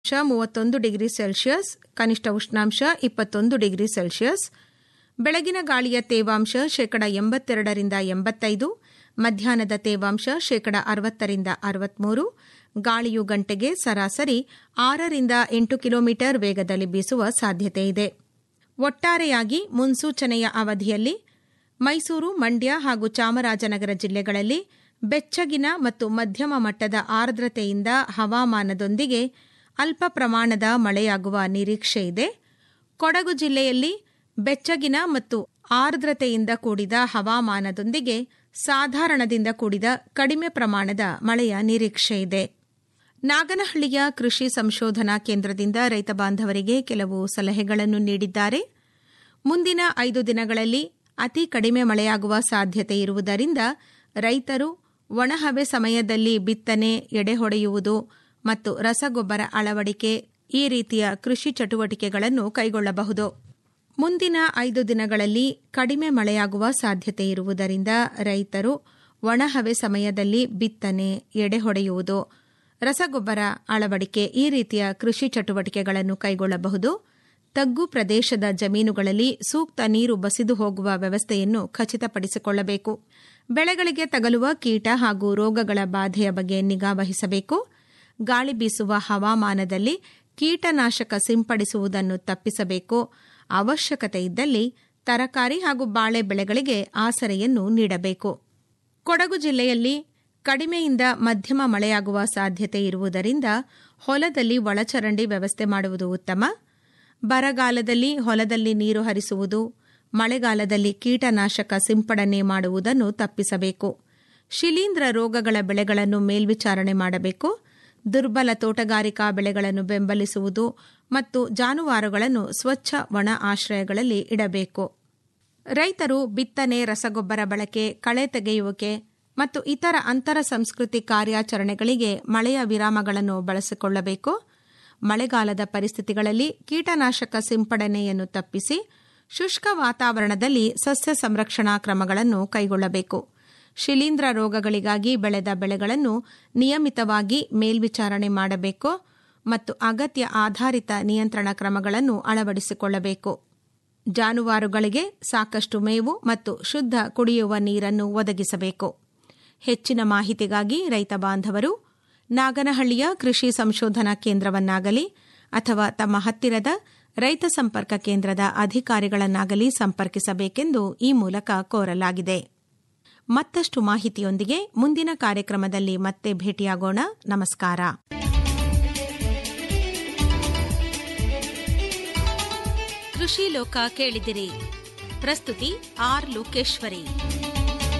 ಉಷ್ಣಾಂಶ ಮೂವತ್ತೊಂದು degree Celsius ಕನಿಷ್ಠ ಉಷ್ಣಾಂಶ ಇಪ್ಪತ್ತೊಂದು ಡಿಗ್ರಿ ಸೆಲ್ಸಿಯಸ್ ಬೆಳಗಿನ ಗಾಳಿಯ ತೇವಾಂಶ ಶೇಕಡ ಎಂಬತ್ತೆರಡರಿಂದ ಎಂಬತ್ತೈದು ಮಧ್ಯಾಹ್ನದ ತೇವಾಂಶ ಶೇಕಡ ಅರವತ್ತರಿಂದ ಅರವತ್ಮೂರು ಗಾಳಿಯು ಗಂಟೆಗೆ ಸರಾಸರಿ ಆರರಿಂದ ಎಂಟು ಕಿಲೋಮೀಟರ್ ವೇಗದಲ್ಲಿ ಬೀಸುವ ಸಾಧ್ಯತೆಯಿದೆ ಒಟ್ಟಾರೆಯಾಗಿ ಮುನ್ಸೂಚನೆಯ ಅವಧಿಯಲ್ಲಿ ಮೈಸೂರು ಮಂಡ್ಯ ಹಾಗೂ ಚಾಮರಾಜನಗರ ಜಿಲ್ಲೆಗಳಲ್ಲಿ ಬೆಚ್ಚಗಿನ ಮತ್ತು ಮಧ್ಯಮ ಮಟ್ಟದ ಆರ್ದ್ರತೆಯಿಂದ ಹವಾಮಾನದೊಂದಿಗೆ ಅಲ್ಪ ಪ್ರಮಾಣದ ಮಳೆಯಾಗುವ ನಿರೀಕ್ಷೆ ಇದೆ ಕೊಡಗು ಜಿಲ್ಲೆಯಲ್ಲಿ ಬೆಚ್ಚಗಿನ ಮತ್ತು ಆರ್ದ್ರತೆಯಿಂದ ಕೂಡಿದ ಹವಾಮಾನದೊಂದಿಗೆ ಸಾಧಾರಣದಿಂದ ಕೂಡಿದ ಕಡಿಮೆ ಪ್ರಮಾಣದ ಮಳೆಯ ನಿರೀಕ್ಷೆ ಇದೆ ನಾಗನಹಳ್ಳಿಯ ಕೃಷಿ ಸಂಶೋಧನಾ ಕೇಂದ್ರದಿಂದ ರೈತ ಬಾಂಧವರಿಗೆ ಕೆಲವು ಸಲಹೆಗಳನ್ನು ನೀಡಿದ್ದಾರೆ ಮುಂದಿನ ಐದು ದಿನಗಳಲ್ಲಿ ಅತಿ ಕಡಿಮೆ ಮಳೆಯಾಗುವ ಸಾಧ್ಯತೆ ಇರುವುದರಿಂದ ರೈತರು ಒಣಹವೆ ಸಮಯದಲ್ಲಿ ಬಿತ್ತನೆ ಎಡೆಹೊಡೆಯುವುದು ಮತ್ತು ರಸಗೊಬ್ಬರ ಅಳವಡಿಕೆ ಈ ರೀತಿಯ ಕೃಷಿ ಚಟುವಟಿಕೆಗಳನ್ನು ಕೈಗೊಳ್ಳಬಹುದು ಮುಂದಿನ ಐದು ದಿನಗಳಲ್ಲಿ ಕಡಿಮೆ ಮಳೆಯಾಗುವ ಸಾಧ್ಯತೆ ಇರುವುದರಿಂದ ರೈತರು ಒಣಹವೆ ಸಮಯದಲ್ಲಿ ಬಿತ್ತನೆ ಎಡೆಹೊಡೆಯುವುದು ರಸಗೊಬ್ಬರ ಅಳವಡಿಕೆ ಈ ರೀತಿಯ ಕೃಷಿ ಚಟುವಟಿಕೆಗಳನ್ನು ಕೈಗೊಳ್ಳಬಹುದು ತಗ್ಗು ಪ್ರದೇಶದ ಜಮೀನುಗಳಲ್ಲಿ ಸೂಕ್ತ ನೀರು ಬಸಿದು ಹೋಗುವ ವ್ಯವಸ್ಥೆಯನ್ನು ಖಚಿತಪಡಿಸಿಕೊಳ್ಳಬೇಕು ಬೆಳೆಗಳಿಗೆ ತಗಲುವ ಕೀಟ ಹಾಗೂ ರೋಗಗಳ ಬಾಧೆಯ ಬಗ್ಗೆ ನಿಗಾ ವಹಿಸಬೇಕು ಗಾಳಿ ಬೀಸುವ ಹವಾಮಾನದಲ್ಲಿ ಕೀಟನಾಶಕ ಸಿಂಪಡಿಸುವುದನ್ನು ತಪ್ಪಿಸಬೇಕು ಅವಶ್ಯಕತೆ ಇದ್ದಲ್ಲಿ ತರಕಾರಿ ಹಾಗೂ ಬಾಳೆ ಬೆಳೆಗಳಿಗೆ ಆಸರೆಯನ್ನು ನೀಡಬೇಕು ಕೊಡಗು ಜಿಲ್ಲೆಯಲ್ಲಿ ಕಡಿಮೆಯಿಂದ ಮಧ್ಯಮ ಮಳೆಯಾಗುವ ಸಾಧ್ಯತೆ ಇರುವುದರಿಂದ ಹೊಲದಲ್ಲಿ ಒಳಚರಂಡಿ ವ್ಯವಸ್ಥೆ ಮಾಡುವುದು ಉತ್ತಮ ಬರಗಾಲದಲ್ಲಿ ಹೊಲದಲ್ಲಿ ನೀರು ಹರಿಸುವುದು ಮಳೆಗಾಲದಲ್ಲಿ ಕೀಟನಾಶಕ ಸಿಂಪಡಣೆ ಮಾಡುವುದನ್ನು ತಪ್ಪಿಸಬೇಕು ಶಿಲೀಂಧ್ರ ರೋಗಗಳ ಬೆಳೆಗಳನ್ನು ಮೇಲ್ವಿಚಾರಣೆ ಮಾಡಬೇಕು ದುರ್ಬಲ ತೋಟಗಾರಿಕಾ ಬೆಳೆಗಳನ್ನು ಬೆಂಬಲಿಸುವುದು ಮತ್ತು ಜಾನುವಾರುಗಳನ್ನು ಸ್ವಚ್ಛ ಒಣ ಆಶ್ರಯಗಳಲ್ಲಿ ಇಡಬೇಕು ರೈತರು ಬಿತ್ತನೆ ರಸಗೊಬ್ಬರ ಬಳಕೆ ಕಳೆ ತೆಗೆಯುವಿಕೆ ಮತ್ತು ಇತರ ಅಂತರ ಸಂಸ್ಕೃತಿ ಕಾರ್ಯಾಚರಣೆಗಳಿಗೆ ಮಳೆಯ ವಿರಾಮಗಳನ್ನು ಬಳಸಿಕೊಳ್ಳಬೇಕು ಮಳೆಗಾಲದ ಪರಿಸ್ಥಿತಿಗಳಲ್ಲಿ ಕೀಟನಾಶಕ ಸಿಂಪಡಣೆಯನ್ನು ತಪ್ಪಿಸಿ ಶುಷ್ಕ ವಾತಾವರಣದಲ್ಲಿ ಸಸ್ಯ ಸಂರಕ್ಷಣಾ ಕ್ರಮಗಳನ್ನು ಕೈಗೊಳ್ಳಬೇಕು ಶಿಲೀಂಧ್ರ ರೋಗಗಳಿಗಾಗಿ ಬೆಳೆದ ಬೆಳೆಗಳನ್ನು ನಿಯಮಿತವಾಗಿ ಮೇಲ್ವಿಚಾರಣೆ ಮಾಡಬೇಕು ಮತ್ತು ಅಗತ್ಯ ಆಧಾರಿತ ನಿಯಂತ್ರಣ ಕ್ರಮಗಳನ್ನು ಅಳವಡಿಸಿಕೊಳ್ಳಬೇಕು ಜಾನುವಾರುಗಳಿಗೆ ಸಾಕಷ್ಟು ಮೇವು ಮತ್ತು ಶುದ್ಧ ಕುಡಿಯುವ ನೀರನ್ನು ಒದಗಿಸಬೇಕು ಹೆಚ್ಚಿನ ಮಾಹಿತಿಗಾಗಿ ರೈತ ಬಾಂಧವರು ನಾಗನಹಳ್ಳಿಯ ಕೃಷಿ ಸಂಶೋಧನಾ ಕೇಂದ್ರವನ್ನಾಗಲಿ ಅಥವಾ ತಮ್ಮ ಹತ್ತಿರದ ರೈತ ಸಂಪರ್ಕ ಕೇಂದ್ರದ ಅಧಿಕಾರಿಗಳನ್ನಾಗಲಿ ಸಂಪರ್ಕಿಸಬೇಕೆಂದು ಈ ಮೂಲಕ ಕೋರಲಾಗಿದೆ ಮತ್ತಷ್ಟು ಮಾಹಿತಿಯೊಂದಿಗೆ ಮುಂದಿನ ಕಾರ್ಯಕ್ರಮದಲ್ಲಿ ಮತ್ತೆ ಭೇಟಿಯಾಗೋಣ ನಮಸ್ಕಾರ ಕೃಷಿ ಲೋಕ ಕೇಳಿದಿರಿ ಪ್ರಸ್ತುತಿ ಆರ್ ಲೋಕೇಶ್ವರಿ